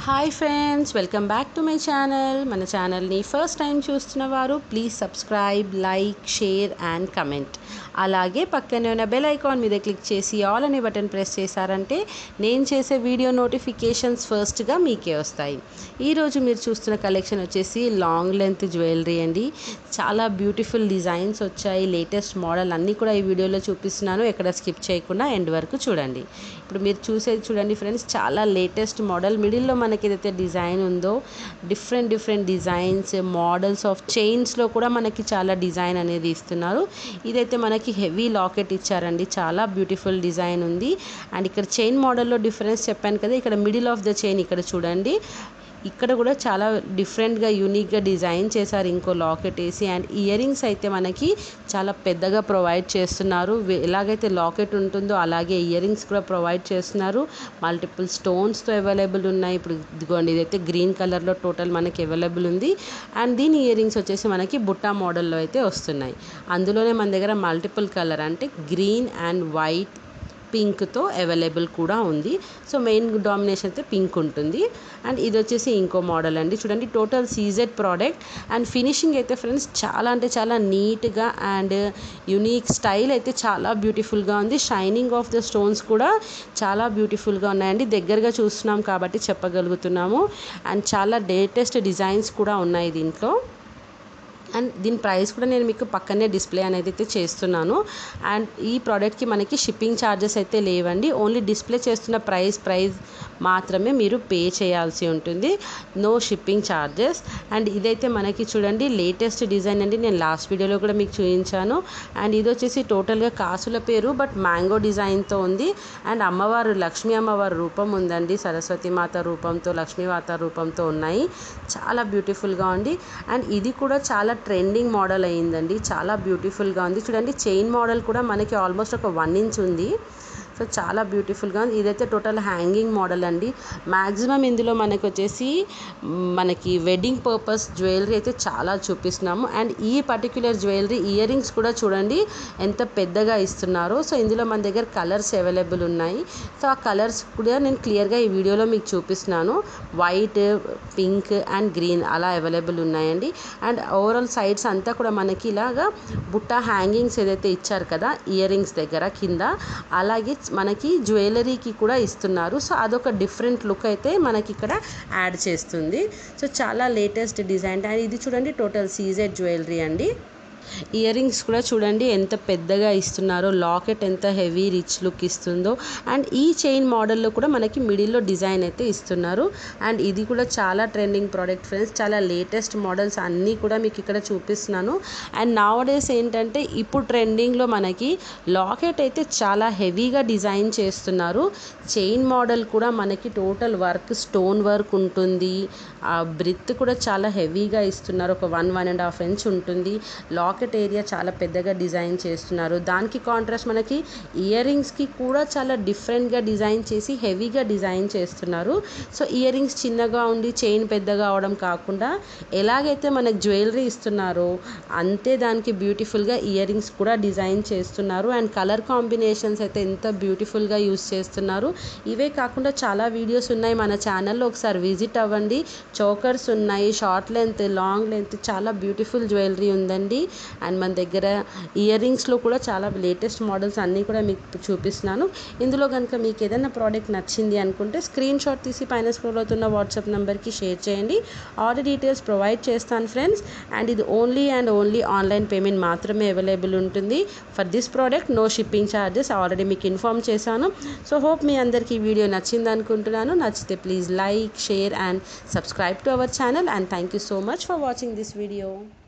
hi friends welcome back to my channel మన ఛానల్ని first time చూస్తున్న వారు please subscribe like share and comment అలాగే పక్కనే ఉన్న బెల్ ఐకాన్ మీద క్లిక్ చేసి ఆల్ అనే బటన్ ప్రెస్ చేశారంటే నేను చేసే వీడియో నోటిఫికేషన్స్ ఫస్ట్గా మీకే వస్తాయి ఈరోజు మీరు చూస్తున్న కలెక్షన్ వచ్చేసి లాంగ్ లెంత్ జ్యువెలరీ అండి చాలా బ్యూటిఫుల్ డిజైన్స్ వచ్చాయి లేటెస్ట్ మోడల్ అన్నీ కూడా ఈ వీడియోలో చూపిస్తున్నాను ఎక్కడ స్కిప్ చేయకుండా ఎండ్ వరకు చూడండి ఇప్పుడు మీరు చూసేది చూడండి ఫ్రెండ్స్ చాలా లేటెస్ట్ మోడల్ మిడిల్లో మనకి ఏదైతే డిజైన్ ఉందో different different designs models of చైన్స్లో కూడా మనకి చాలా డిజైన్ అనేది ఇస్తున్నారు ఇదైతే మనకి హెవీ లాకెట్ ఇచ్చారండి చాలా బ్యూటిఫుల్ డిజైన్ ఉంది అండ్ ఇక్కడ చైన్ మోడల్లో డిఫరెన్స్ చెప్పాను కదా ఇక్కడ మిడిల్ ఆఫ్ ద చైన్ ఇక్కడ చూడండి ఇక్కడ కూడా చాలా డిఫరెంట్గా యూనిక్గా డిజైన్ చేశారు ఇంకో లాకెట్ వేసి అండ్ ఇయర్ రింగ్స్ అయితే మనకి చాలా పెద్దగా ప్రొవైడ్ చేస్తున్నారు వే- ఎలాగైతే లాకెట్ ఉంటుందో అలాగే ఇయర్ రింగ్స్ కూడా ప్రొవైడ్ చేస్తున్నారు మల్టిపుల్ స్టోన్స్తో అవైలబుల్ ఉన్నాయి ఇప్పుడు ఇదిగోండి ఇదైతే గ్రీన్ కలర్లో టోటల్ మనకి అవైలబుల్ ఉంది అండ్ దీని ఇయర్ రింగ్స్ వచ్చేసి మనకి బుట్టా మోడల్లో అయితే వస్తున్నాయి అందులోనే మన దగ్గర మల్టిపుల్ కలర్ అంటే గ్రీన్ అండ్ వైట్ పింక్తో అవైలబుల్ కూడా ఉంది సో మెయిన్ డామినేషన్ అయితే పింక్ ఉంటుంది అండ్ ఇది వచ్చేసి ఇంకో మోడల్ అండి చూడండి total CZ product and finishing అయితే ఫ్రెండ్స్ చాలా అంటే చాలా నీట్గా అండ్ యునీక్ స్టైల్ అయితే చాలా బ్యూటిఫుల్గా ఉంది షైనింగ్ ఆఫ్ ద స్టోన్స్ కూడా చాలా బ్యూటిఫుల్గా ఉన్నాయండి దగ్గరగా చూస్తున్నాం కాబట్టి చెప్పగలుగుతున్నాము అండ్ చాలా లేటెస్ట్ డిజైన్స్ కూడా ఉన్నాయి దీంట్లో అండ్ దీని ప్రైస్ కూడా నేను మీకు పక్కనే డిస్ప్లే అనేది అయితే చేస్తున్నాను అండ్ ఈ ప్రోడక్ట్కి మనకి షిప్పింగ్ ఛార్జెస్ అయితే లేవండి ఓన్లీ డిస్ప్లే చేస్తున్న ప్రైస్ ప్రైస్ మాత్రమే మీరు పే చేయాల్సి ఉంటుంది నో షిప్పింగ్ ఛార్జెస్ అండ్ ఇదైతే మనకి చూడండి లేటెస్ట్ డిజైన్ అండి నేను లాస్ట్ వీడియోలో కూడా మీకు చూపించాను అండ్ ఇది వచ్చేసి టోటల్గా కాసుల పేరు బట్ మ్యాంగో డిజైన్తో ఉంది అండ్ అమ్మవారు లక్ష్మీ అమ్మవారి రూపం ఉందండి సరస్వతి మాత రూపంతో లక్ష్మీమాత రూపంతో ఉన్నాయి చాలా బ్యూటిఫుల్గా ఉంది అండ్ ఇది కూడా చాలా ట్రెండింగ్ మోడల్ అయ్యిందండి చాలా బ్యూటిఫుల్గా ఉంది చూడండి చైన్ మోడల్ కూడా మనకి ఆల్మోస్ట్ ఒక వన్ ఇంచ్ ఉంది సో చాలా బ్యూటిఫుల్గా ఉంది ఇదైతే టోటల్ హ్యాంగింగ్ మోడల్ అండి మ్యాక్సిమం ఇందులో మనకి వచ్చేసి మ్, మనకి వెడ్డింగ్ పర్పస్ జ్యువెలరీ అయితే చాలా చూపిస్తున్నాము అండ్ ఈ పర్టిక్యులర్ జ్యువెలరీ ఇయర్ రింగ్స్ కూడా చూడండి ఎంత పెద్దగా ఇస్తున్నారో సో ఇందులో మన దగ్గర కలర్స్ అవైలబుల్ ఉన్నాయి సో ఆ కలర్స్ కూడా నేను క్లియర్గా ఈ వీడియోలో మీకు చూపిస్తున్నాను వైట్ పింక్ అండ్ గ్రీన్ అలా అవైలబుల్ ఉన్నాయండి అండ్ ఓవరాల్ సైడ్స్ అంతా కూడా మనకి ఇలాగా బుట్ట హ్యాంగింగ్స్ ఏదైతే ఇచ్చారు కదా ఇయర్ రింగ్స్ దగ్గర కింద అలాగే మనకి జ్యువెలరీకి కూడా ఇస్తున్నారు సో అదొక డిఫరెంట్ లుక్ అయితే మనకి ఇక్కడ యాడ్ చేస్తుంది సో చాలా లేటెస్ట్ డిజైన్ అండ్ ఇది చూడండి టోటల్ సీజెడ్ జ్యువెలరీ అండి ఇయర్ రింగ్స్ కూడా చూడండి ఎంత పెద్దగా ఇస్తున్నారో లాకెట్ ఎంత హెవీ రిచ్ లుక్ ఇస్తుందో అండ్ ఈ చైన్ మోడల్లో కూడా మనకి మిడిల్లో డిజైన్ అయితే ఇస్తున్నారు అండ్ ఇది కూడా చాలా ట్రెండింగ్ ప్రోడక్ట్ ఫ్రెండ్స్ చాలా లేటెస్ట్ మోడల్స్ అన్నీ కూడా మీకు ఇక్కడ చూపిస్తున్నాను అండ్ నావడేస్ ఏంటంటే ఇప్పుడు ట్రెండింగ్లో మనకి లాకెట్ అయితే చాలా హెవీగా డిజైన్ చేస్తున్నారు చైన్ మోడల్ కూడా మనకి టోటల్ వర్క్ స్టోన్ వర్క్ ఉంటుంది ఆ బ్రిత్ కూడా చాలా హెవీగా ఇస్తున్నారు ఒక one one and half inch ఉంటుంది లాకెట్ ఏరియా చాలా పెద్దగా డిజైన్ చేస్తున్నారు దానికి కాంట్రాస్ట్ మనకి ఇయర్ రింగ్స్కి కూడా చాలా డిఫరెంట్గా డిజైన్ చేసి హెవీగా డిజైన్ చేస్తున్నారు సో ఇయర్ రింగ్స్ చిన్నగా ఉండి చైన్ పెద్దగా అవడం కాకుండా ఎలాగైతే మనకి జ్యువెలరీ ఇస్తున్నారో అంతే దానికి బ్యూటిఫుల్గా ఇయర్ రింగ్స్ కూడా డిజైన్ చేస్తున్నారు అండ్ కలర్ కాంబినేషన్స్ అయితే ఎంత బ్యూటిఫుల్గా యూస్ చేస్తున్నారు ఇవే కాకుండా చాలా వీడియోస్ ఉన్నాయి మన ఛానల్లో ఒకసారి విజిట్ అవ్వండి చోకర్స్ ఉన్నాయి షార్ట్ లెంత్ లాంగ్ లెంత్ చాలా బ్యూటిఫుల్ జ్యువెలరీ ఉందండి అండ్ మన దగ్గర ఇయర్ రింగ్స్లో కూడా చాలా లేటెస్ట్ మోడల్స్ అన్నీ కూడా మీకు చూపిస్తున్నాను ఇందులో కనుక మీకు ఏదైనా ప్రోడక్ట్ నచ్చింది అనుకుంటే స్క్రీన్ షాట్ తీసి పైన స్క్రోల్ అవుతున్న వాట్సాప్ నెంబర్కి షేర్ చేయండి ఆర్డర్ డీటెయిల్స్ ప్రొవైడ్ చేస్తాను ఫ్రెండ్స్ అండ్ ఇది only and only online payment మాత్రమే అవైలబుల్ ఉంటుంది for this product no shipping charges already మీకు ఇన్ఫామ్ చేశాను సో హోప్ మీ అందరికీ ఈ వీడియో నచ్చింది అనుకుంటున్నాను నచ్చితే please like share and subscribe to our channel and thank you so much for watching this video